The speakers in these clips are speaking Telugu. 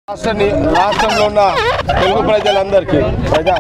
రాష్ట్ర ని- రాష్ట్రంలో ఉన్న తెలుగు ప్రజలందరికీ ప్రజా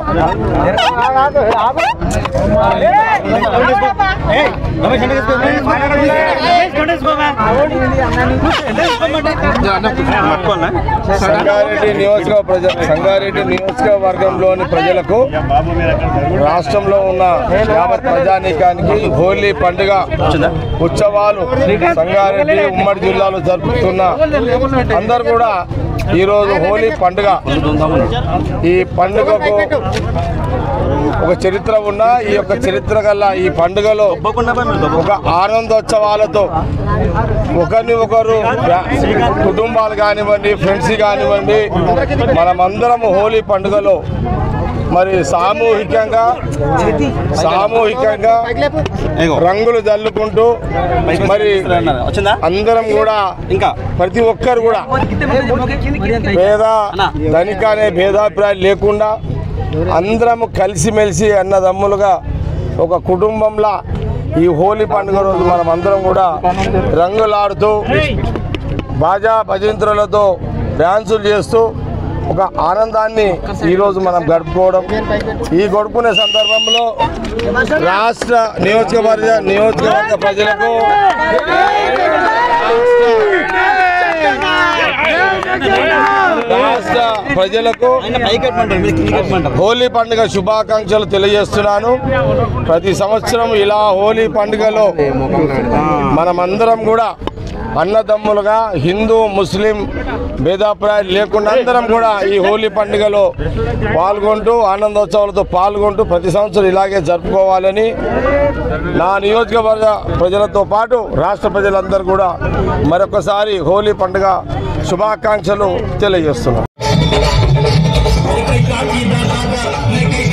సంగారెడ్డి నియోజకవర్గ ప్రజ సంగారెడ్డి నియోజకవర్గంలోని ప్రజలకు రాష్ట్రంలో ఉన్న యావత్ ప్రజానీకానికి హోలీ పండుగ ఉత్సవాలు సంగారెడ్డి ఉమ్మడి జిల్లాలో జరుపుతున్న అందరు కూడా ఈరోజు హోలీ పండుగ ఈ పండుగకు ఒక చరిత్ర ఉన్న ఈ యొక్క చరిత్ర గల ఈ పండుగలో ఒక ఆనందోత్సవాలతో ఒకరిని ఒకరు ఫ్యా- కుటుంబాలు కానివ్వండి ఫ్రెండ్స్ కానివ్వండి మనమందరం హోలీ పండుగలో మరి సామూహికంగా సామూహికంగా రంగులు జల్లుకుంటూ మరి వచ్చిందా అందరం కూడా ఇంకా ప్రతి ఒక్కరు కూడా పేద ధనిక అనే భేదాభిప్రాయాలు లేకుండా అందరం కలిసిమెలిసి అన్నదమ్ములుగా ఒక కుటుంబంలా ఈ హోలీ పండుగ రోజు మనం అందరం కూడా రంగులాడుతూ బాజా భజంత్రులతో డ్యాన్సులు చేస్తూ ఒక ఆనందాన్ని ఈరోజు మనం గడుపుకోవడం ఈ గడుపుకునే సందర్భంలో రాష్ట్ర నియోజకవర్గ నియోజకవర్గ ప్రజలకు రాష్ట్ర ప్రజలకు పైకి కట్టమంటారు మీరు కింద కట్టమంటారు హోలీ పండుగ శుభాకాంక్షలు తెలియజేస్తున్నాను ప్రతి సంవత్సరం ఇలా హోలీ పండుగలో మనమందరం కూడా అన్నదమ్ములుగా హిందూ ముస్లిం భేదాభిప్రాయాలు లేకుండా అందరం కూడా ఈ హోలీ పండుగలో పాల్గొంటూ ఆనందోత్సవాలతో పాల్గొంటూ ప్రతి సంవత్సరం ఇలాగే జరుపుకోవాలని నా నియోజకవర్గ ప్రజలతో పాటు రాష్ట్ర ప్రజలందరూ కూడా మరొకసారి హోలీ పండుగ శుభాకాంక్షలు తెలియజేస్తున్నాను